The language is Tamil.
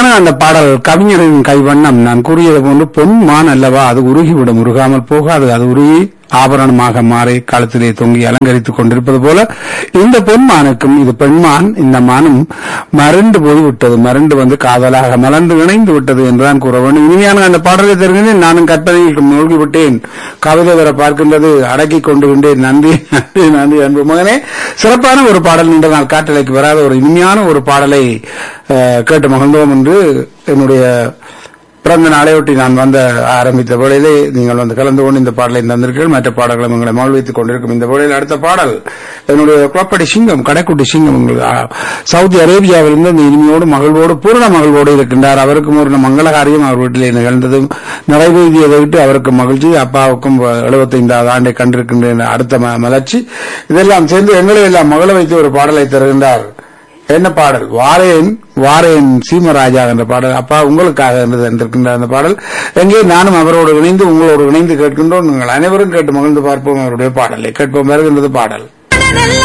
இனிமையான அந்த பாடல் கவிஞரின் கைவண்ணம் நான் கூறியது போன்று பொன்மான் அல்லவா அது உருகிவிடும் உருகாமல் போகாது அது உருகி ஆபரணமாக மாறி காலத்திலே தொங்கி அலங்கரித்துக் கொண்டிருப்பது போல இந்த பொன்மானுக்கும் இது பெண்மான் இந்த மானும் மறண்டு போய்விட்டது மறண்டு வந்து காதலாக மலர்ந்து இணைந்து விட்டது என்றுதான் கூற வேண்டும் இனிமையான அந்த பாடலை தெரிந்தேன் நானும் கற்பனையில் மூழ்கி விட்டேன் கவிதை வர பார்க்கின்றது அடக்கிக் கொண்டு விட்டேன் நன்றி நன்றி நன்றி அன்பு மகனே சிறப்பான ஒரு பாடல் நீண்ட நாள் காட்டலைக்கு வராத ஒரு இனிமையான ஒரு பாடலை அஹ், கேட்டு மகிழ்ந்தோம் என்று என்னுடைய பிறந்த நாளையொட்டி நான் வந்த ஆரம்பித்த வேளையிலே நீங்கள் வந்து கலந்து கொண்டு இந்த பாடலை தந்திருக்கீர்கள் மற்ற பாடல்களும் உங்களை மகிழ்வித்துக் கொண்டிருக்கும் இந்த வேளையில் அடுத்த பாடல் என்னுடைய குளப்படி சிங்கம் கடைக்குட்டி சிங்கம் உங்கள், ஆ, சவுதி அரேபியாவிலிருந்து இந்த இனிமையோடு மகிழ்வோடு பூர்ண மகிழ்வோடு இருக்கின்றார் அவருக்கும் ஒரு மங்களகாரியம் அவர் வீட்டிலே நிகழ்ந்ததும் நிறைவேறியதை விட்டு அவருக்கு மகிழ்ச்சி அப்பாவுக்கும் எழுபத்தைந்தாவது ஆண்டை கண்டிருக்கின்ற அடுத்த ம- மலர்ச்சி இதெல்லாம் சேர்ந்து எங்களை எல்லாம் மகள வைத்து ஒரு பாடலை தருகின்றார் என்ன பாடல் வாரேன் வாரேன் சீமராஜா என்ற பாடல் அப்பா உங்களுக்காக என்று தந்திருக்கின்ற அந்த பாடல் எங்கே நானும் அவரோடு இணைந்து உங்களோடு இணைந்து கேட்கின்றோம் நீங்கள் அனைவரும் கேட்டு மகிழ்ந்து பார்ப்போம் அவருடைய பாடலை கேட்போம் வருகின்றது பாடல்